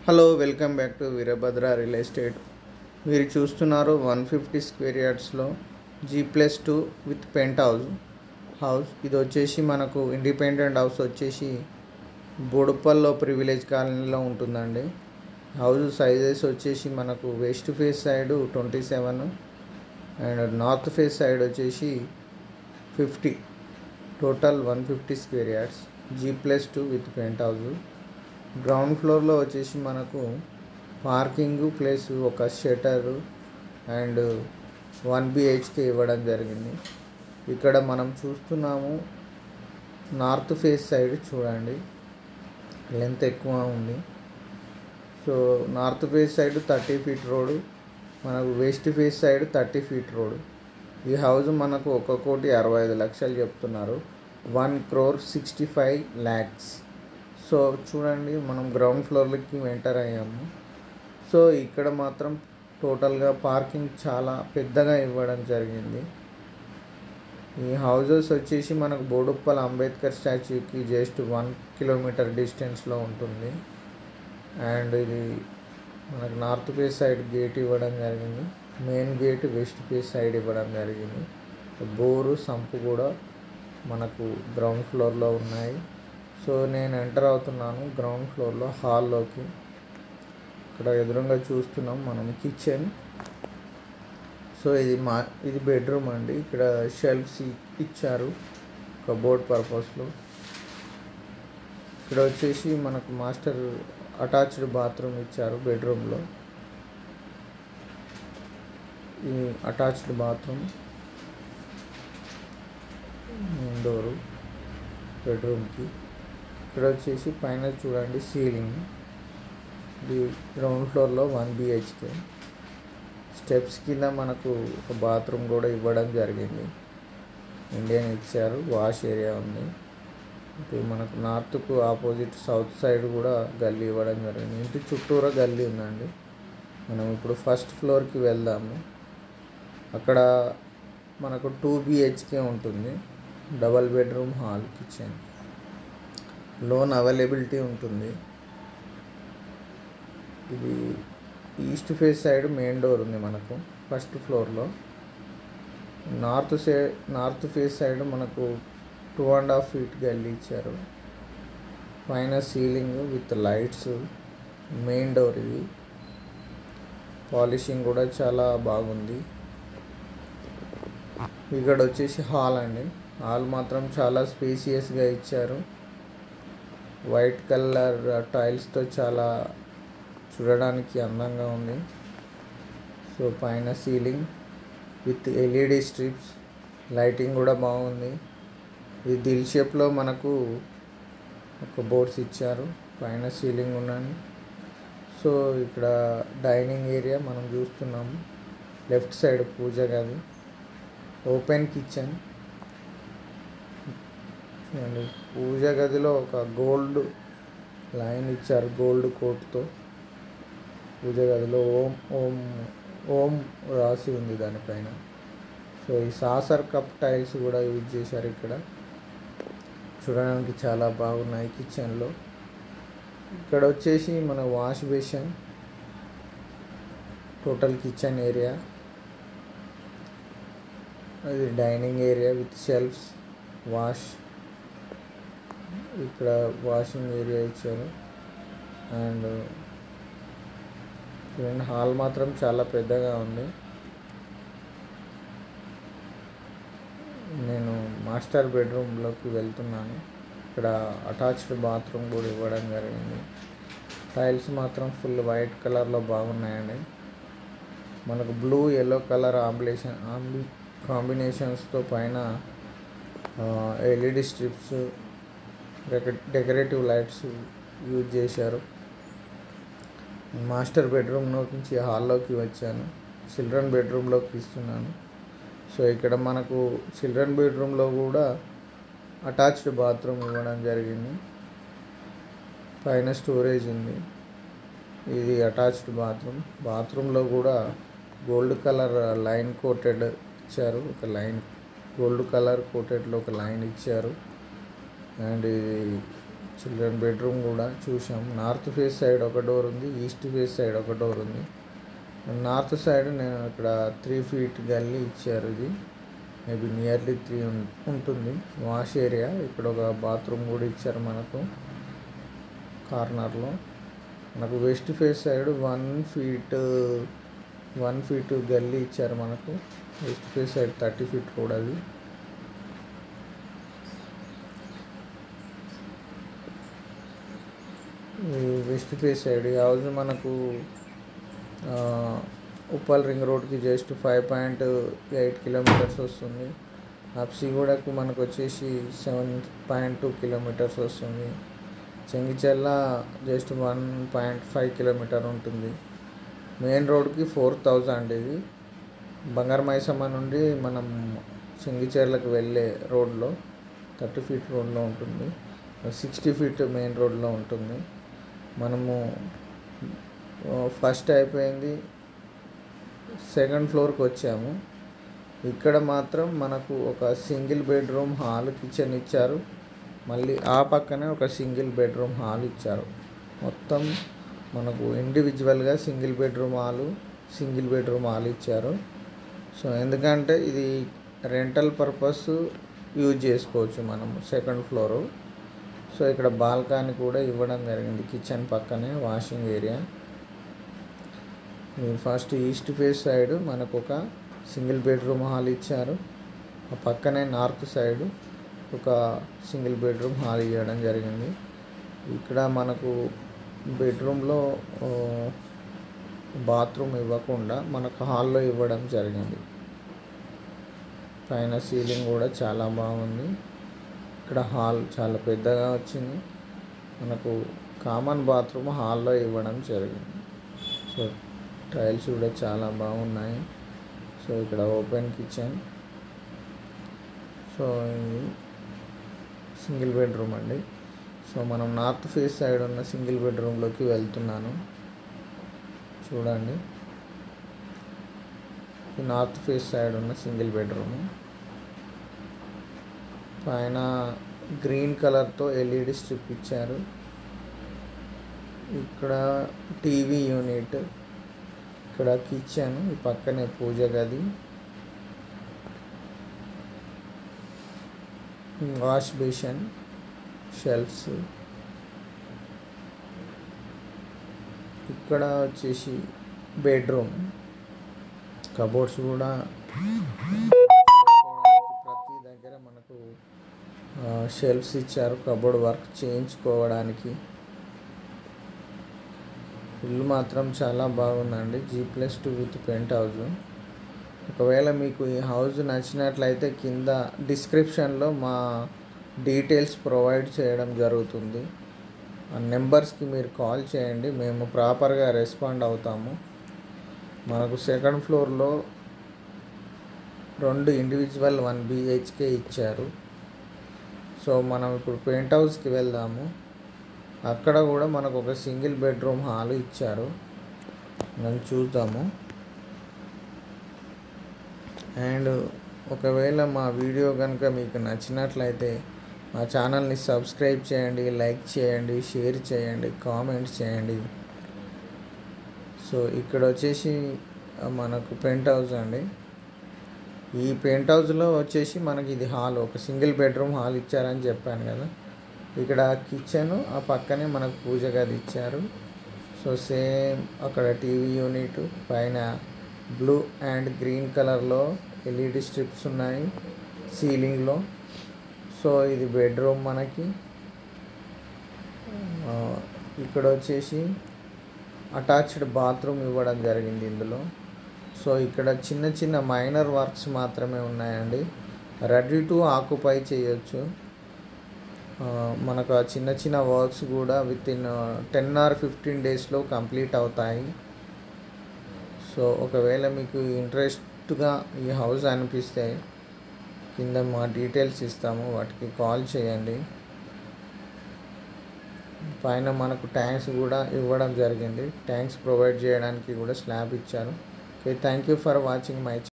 hello welcome back to Veerabhadra real estate మీరు చూస్తున్నారు one fifty square యార్డ్స్లో G plus two with penthouse house ఇది వచ్చేసి మనకు ఇండిపెండెంట్ హౌస్ వచ్చేసి బోడుప్పల్లో ప్రివిలేజ్ కాలనీలో ఉంటుందండి హౌస్ సైజెస్ వచ్చేసి మనకు west face side twenty seven and north face side వచ్చేసి fifty total one fifty square yards G plus two with penthouse ground ఫ్లోర్లో వచ్చేసి మనకు పార్కింగ్ ప్లస్ ఒక షటర్ అండ్ వన్ బిహెచ్కే ఇవ్వడం జరిగింది ఇక్కడ మనం చూస్తున్నాము నార్త్ ఫేస్ సైడ్ చూడండి లెంత్ ఎక్కువ ఉంది so north face side thirty feet road మనకు west face side thirty feet road ఈ హౌస్ మనకు ఒక కోటి అరవై ఐదు లక్షలు చెప్తున్నారు one crore sixty five lakhs so చూడండి మనం గ్రౌండ్ ఫ్లోర్లకి ఎంటర్ అయ్యాము సో ఇక్కడ మాత్రం టోటల్గా పార్కింగ్ చాలా పెద్దగా ఇవ్వడం జరిగింది ఈ హౌజెస్ వచ్చేసి మనకు బోడుప్పల్ అంబేద్కర్ స్టాచ్యూకి జస్ట్ వన్ కిలోమీటర్ డిస్టెన్స్లో ఉంటుంది అండ్ ఇది మనకు నార్త్ ఫేస్ సైడ్ గేట్ ఇవ్వడం జరిగింది main gate west face side ఇవ్వడం జరిగింది బోరు సంపు కూడా మనకు గ్రౌండ్ ఫ్లోర్లో ఉన్నాయి సో నేను ఎంటర్ అవుతున్నాను గ్రౌండ్ ఫ్లోర్లో హాల్లోకి ఇక్కడ ఎదురుగా చూస్తున్నాం మనం కిచెన్ సో ఇది మా ఇది బెడ్రూమ్ అండి ఇక్కడ షెల్ఫ్స్ ఇచ్చారు కబోర్డ్ పర్పస్లో ఇక్కడ వచ్చేసి మనకు మాస్టర్ అటాచ్డ్ బాత్రూమ్ ఇచ్చారు బెడ్రూమ్లో ఈ అటాచ్డ్ బాత్రూమ్ డోరు బెడ్రూమ్కి ఇక్కడ వచ్చేసి పైన చూడండి సీలింగ్ ఇది గ్రౌండ్ ఫ్లోర్లో వన్ బిహెచ్కే స్టెప్స్ కింద మనకు ఒక బాత్రూమ్ కూడా ఇవ్వడం జరిగింది ఇండియన్ ఇచ్చారు వాష్ ఏరియా ఉంది ఇటు మనకు నార్త్కు ఆపోజిట్ సౌత్ సైడ్ కూడా గల్లీ ఇవ్వడం జరిగింది ఇంటి చుట్టూరా గల్లీ ఉందండి మనం ఇప్పుడు ఫస్ట్ ఫ్లోర్కి వెళ్దాము అక్కడ మనకు టూ బిహెచ్కే ఉంటుంది double bedroom hall kitchen loan availability ఉంటుంది ఇది east face side main door ఉంది మనకు ఫస్ట్ ఫ్లోర్లో నార్త్ సై నార్త్ ఫేస్ సైడ్ మనకు టూ అండ్ హాఫ్ ఫీట్ గల్లీ ఇచ్చారు పైన ceiling with lights main door ఇది పాలిషింగ్ కూడా చాలా బాగుంది ఇక్కడ వచ్చేసి హాల్ అండి హాల్ మాత్రం చాలా స్పేసియస్గా ఇచ్చారు వైట్ కలర్ టైల్స్తో చాలా చూడడానికి అందంగా ఉంది సో పైన ceiling with LED strips lighting కూడా బాగుంది ఇది దిల్ షేప్లో మనకు ఒక బోర్డ్స్ ఇచ్చారు పైన సీలింగ్ ఉన్నాను సో ఇక్కడ డైనింగ్ ఏరియా మనం చూస్తున్నాము లెఫ్ట్ సైడ్ పూజ గది ఓపెన్ కిచెన్ చూడండి పూజ గదిలో ఒక గోల్డ్ లైన్ ఇచ్చారు గోల్డ్ కోట్తో పూజ గదిలో ఓం ఓం ఓం రాసి ఉంది దానిపైన సో ఈ సాసర్ కప్ టైల్స్ కూడా యూజ్ చేశారు ఇక్కడ చూడడానికి చాలా బాగున్నాయి కిచెన్లో ఇక్కడ వచ్చేసి మన wash basin total kitchen area అది dining area with shelves wash ఇక్కడ వాషింగ్ ఏరియా ఇచ్చారు అండ్ చూడండి హాల్ మాత్రం చాలా పెద్దగా ఉంది నేను మాస్టర్ బెడ్రూమ్లోకి వెళ్తున్నాను ఇక్కడ అటాచ్డ్ బాత్రూమ్ కూడా ఇవ్వడం జరిగింది టైల్స్ మాత్రం ఫుల్ వైట్ కలర్లో బాగున్నాయండి మనకు బ్లూ ఎల్లో కలర్ ఆంబులేషన్ ఆంబి కాంబినేషన్స్తో పైన LED strips decorative lights use చేశారు మాస్టర్ బెడ్రూమ్లో నుంచి హాల్లోకి వచ్చాను చిల్డ్రన్ బెడ్రూమ్లోకి ఇస్తున్నాను సో ఇక్కడ మనకు చిల్డ్రన్ బెడ్రూమ్లో కూడా అటాచ్డ్ బాత్రూమ్ ఇవ్వడం జరిగింది పైన స్టోరేజ్ ఉంది ఇది అటాచ్డ్ బాత్రూమ్ బాత్రూంలో కూడా గోల్డ్ కలర్ లైన్ కోటెడ్ ఇచ్చారు ఒక లైన్ గోల్డ్ కలర్ కోటెడ్లో ఒక లైన్ ఇచ్చారు అండ్ ఇది చిల్డ్రన్ బెడ్రూమ్ కూడా చూసాం నార్త్ ఫేస్ సైడ్ ఒక డోర్ ఉంది ఈస్ట్ ఫేస్ సైడ్ ఒక డోర్ ఉంది నార్త్ సైడ్ నేను ఇక్కడ త్రీ ఫీట్ గల్లీ ఇచ్చారు ఇది మేబీ నియర్లీ త్రీ ఉంటుంది వాష్ ఏరియా ఇక్కడ ఒక బాత్రూమ్ కూడా ఇచ్చారు మనకు కార్నర్లో మనకు west face side one feet one feet గల్లీ ఇచ్చారు మనకు west face side thirty feet కూడా అది ఈ వెస్ట్ ఫేస్ సైడ్ ఈ హౌస్ మనకు ఆ, ఉప్పల్ రింగ్ రోడ్కి just five point eight kilometres వస్తుంది అప్సిగూడకు మనకు వచ్చేసి సెవెన్ పాయింట్ టూ కిలోమీటర్స్ వస్తుంది Chengicherla just one point five kilometre ఉంటుంది మెయిన్ రోడ్కి ఫోర్ థౌజండ్ ఇది బంగారు మైసమ్మ నుండి మనం చెంగిచెర్లకు వెళ్ళే రోడ్లో థర్టీ ఫీట్ రోడ్లో ఉంటుంది సిక్స్టీ ఫీట్ మెయిన్ రోడ్లో ఉంటుంది మనము ఫస్ట్ అయిపోయింది సెకండ్ ఫ్లోర్కి వచ్చాము ఇక్కడ మాత్రం మనకు ఒక సింగిల్ బెడ్రూమ్ హాల్ కిచెన్ ఇచ్చారు మళ్ళీ ఆ పక్కనే ఒక సింగిల్ బెడ్రూమ్ హాల్ ఇచ్చారు మొత్తం మనకు ఇండివిజువల్గా single bedroom hall single bedroom hall ఇచ్చారు సో ఎందుకంటే ఇది రెంటల్ పర్పస్ యూజ్ చేసుకోవచ్చు మనము సెకండ్ ఫ్లోరు సో ఇక్కడ బాల్కనీ కూడా ఇవ్వడం జరిగింది కిచెన్ పక్కనే washing area first east face side మనకు ఒక సింగిల్ బెడ్రూమ్ హాల్ ఇచ్చారు ఆ పక్కనే నార్త్ సైడ్ ఒక సింగిల్ బెడ్రూమ్ హాల్ ఇవ్వడం జరిగింది ఇక్కడ మనకు బెడ్రూమ్లో బాత్రూమ్ ఇవ్వకుండా మనకు హాల్లో ఇవ్వడం జరిగింది పైన సీలింగ్ కూడా చాలా బాగుంది ఇక్కడ హాల్ చాలా పెద్దగా వచ్చింది మనకు కామన్ బాత్రూమ్ హాల్లో ఇవ్వడం జరిగింది సో టైల్స్ కూడా చాలా బాగున్నాయి సో ఇక్కడ ఓపెన్ కిచెన్ సో ఇది సింగిల్ బెడ్రూమ్ అండి సో మనం నార్త్ ఫేస్ సైడ్ ఉన్న సింగిల్ బెడ్రూమ్లోకి వెళ్తున్నాను చూడండి ఈ నార్త్ ఫేస్ సైడ్ ఉన్న సింగిల్ బెడ్రూమ్ పైన గ్రీన్ కలర్తో ఎల్ఈడి స్ట్రిప్ ఇచ్చారు ఇక్కడ టీవీ యూనిట్ ఇక్కడ కిచెన్ ఈ పక్కనే పూజ గది వాష్ బేషన్ షెల్ఫ్స్ ఇక్కడ వచ్చేసి బెడ్రూమ్ కబోర్డ్స్ కూడా ప్రతి దగ్గర మనకు షెల్ఫ్స్ ఇచ్చారు కబోర్డ్ వర్క్ చేయించుకోవడానికి ఇల్లు మాత్రం చాలా బాగుందండి G plus two with penthouse ఒకవేళ మీకు ఈ హౌస్ నచ్చినట్లయితే కింద డిస్క్రిప్షన్లో మా డీటెయిల్స్ ప్రొవైడ్ చేయడం జరుగుతుంది ఆ నెంబర్స్కి మీరు కాల్ చేయండి మేము ప్రాపర్గా రెస్పాండ్ అవుతాము మనకు సెకండ్ ఫ్లోర్లో రెండు ఇండివిజువల్ వన్ బిహెచ్కే ఇచ్చారు సో మనం ఇప్పుడు పెయింట్ హౌస్కి వెళ్దాము అక్కడ కూడా మనకు ఒక సింగిల్ బెడ్రూమ్ హాల్ ఇచ్చారు మనం చూద్దాము అండ్ ఒకవేళ మా వీడియో కనుక మీకు నచ్చినట్లయితే మా ఛానల్ని సబ్స్క్రైబ్ చేయండి లైక్ చేయండి షేర్ చేయండి కామెంట్ చేయండి సో ఇక్కడ వచ్చేసి ఆ, మనకు పెంట్ హౌస్ అండి ఈ పెంట్ హౌస్లో వచ్చేసి మనకి ఇది హాల్ ఒక సింగిల్ బెడ్రూమ్ హాల్ ఇచ్చారని చెప్పాను కదా ఇక్కడ కిచెన్ ఆ పక్కనే మనకు పూజ గది ఇచ్చారు సో సేమ్ అక్కడ టీవీ యూనిట్ పైన బ్లూ అండ్ గ్రీన్ కలర్లో ఎల్ఈడి స్ట్రిప్స్ ఉన్నాయి సీలింగ్లో సో ఇది బెడ్రూమ్ మనకి ఆ, ఇక్కడ వచ్చేసి అటాచ్డ్ బాత్రూమ్ ఇవ్వడం జరిగింది ఇందులో సో ఇక్కడ చిన్న చిన్న మైనర్ వర్క్స్ మాత్రమే ఉన్నాయండి రెడీ టు ఆక్యుపై చేయొచ్చు ఆ, మనకు ఆ చిన్న చిన్న వర్క్స్ కూడా within ten or fifteen డేస్లో కంప్లీట్ అవుతాయి సో ఒకవేళ మీకు ఇంట్రెస్ట్గా ఈ హౌస్ అనిపిస్తే కింద మా డీటెయిల్స్ ఇస్తాము వాటికి కాల్ చేయండి పైన మనకు ట్యాంక్స్ కూడా ఇవ్వడం జరిగింది ట్యాంక్స్ ప్రొవైడ్ చేయడానికి కూడా స్లాబ్ ఇచ్చారు okay thank you for watching my